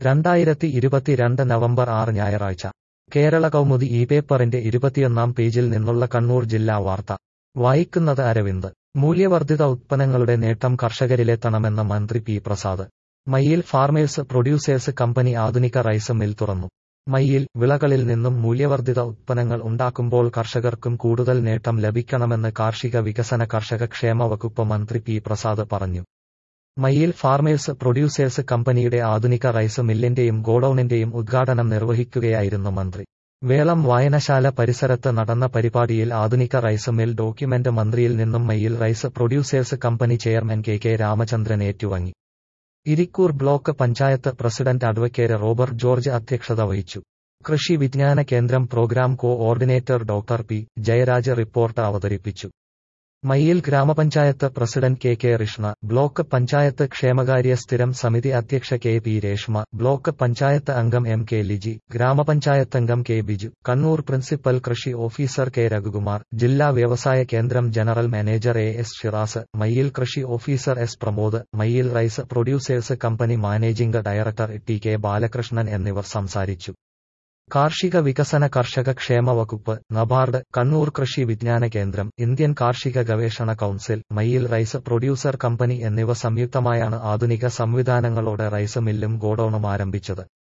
രണ്ടായിരത്തി ഇരുപത്തിരണ്ട് നവംബർ ആറ് ഞായറാഴ്ച കേരള കൗമുദി ഈ പേപ്പറിന്റെ ഇരുപത്തിയൊന്നാം പേജിൽ നിന്നുള്ള കണ്ണൂർ ജില്ലാ വാർത്ത വായിക്കുന്നത് അരവിന്ദ് മൂല്യവർദ്ധിത ഉത്പന്നങ്ങളുടെ നേട്ടം കർഷകരിലെത്തണമെന്ന മന്ത്രി P Prasad Mayyil farmers producers company ആധുനിക റൈസ് മിൽ തുറന്നു മയ്യിൽ വിളകളിൽ നിന്നും മൂല്യവർദ്ധിത ഉത്പന്നങ്ങൾ ഉണ്ടാക്കുമ്പോൾ കർഷകർക്കും കൂടുതൽ നേട്ടം ലഭിക്കണമെന്ന് കാർഷിക വികസന കർഷക ക്ഷേമ വകുപ്പ് മന്ത്രി പി പ്രസാദ് പറഞ്ഞു മയ്യിൽ ഫാർമേഴ്സ് പ്രൊഡ്യൂസേഴ്സ് കമ്പനിയുടെ ആധുനിക റൈസ് മില്ലിന്റെയും ഗോഡൌണിന്റെയും ഉദ്ഘാടനം നിർവഹിക്കുകയായിരുന്നു മന്ത്രി വേളം വായനശാല പരിസരത്ത് നടന്ന പരിപാടിയിൽ ആധുനിക റൈസ് മിൽ ഡോക്യുമെന്റ് മന്ത്രിയിൽ നിന്നും Mayyil rice producers company chairman K K Ramachandran ഏറ്റുവാങ്ങി Irikkur block panchayat president advocate Robert George അധ്യക്ഷത വഹിച്ചു കൃഷി വിജ്ഞാന കേന്ദ്രം programme coordinator doctor P Jayaraj report അവതരിപ്പിച്ചു മയ്യിൽ ഗ്രാമപഞ്ചായത്ത് president K K Krishna block panchayat ക്ഷേമകാര്യ സ്ഥിരം സമിതി അധ്യക്ഷ K P Reshma block panchayat അംഗം എം കെ ലിജി ഗ്രാമപഞ്ചായത്ത് അംഗം കെ ബിജു കണ്ണൂർ പ്രിൻസിപ്പൽ കൃഷി ഓഫീസർ കെ രഘുകുമാർ ജില്ലാ വ്യവസായ കേന്ദ്രം general manager A S Shiraz Mayyil കൃഷി officer S Pramod Mayyil rice producers company managing director T K Balakrishnan എന്നിവർ സംസാരിച്ചു കാർഷിക വികസന കർഷക ക്ഷേമ വകുപ്പ് നബാർഡ് കണ്ണൂർ കൃഷി വിജ്ഞാന കേന്ദ്രം ഇന്ത്യൻ കാർഷിക ഗവേഷണ council Mayyil rice producer company എന്നിവ സംയുക്തമായാണ് ആധുനിക സംവിധാനങ്ങളോടെ റൈസ് മില്ലും ഗോഡൌണും ആരംഭിച്ചത്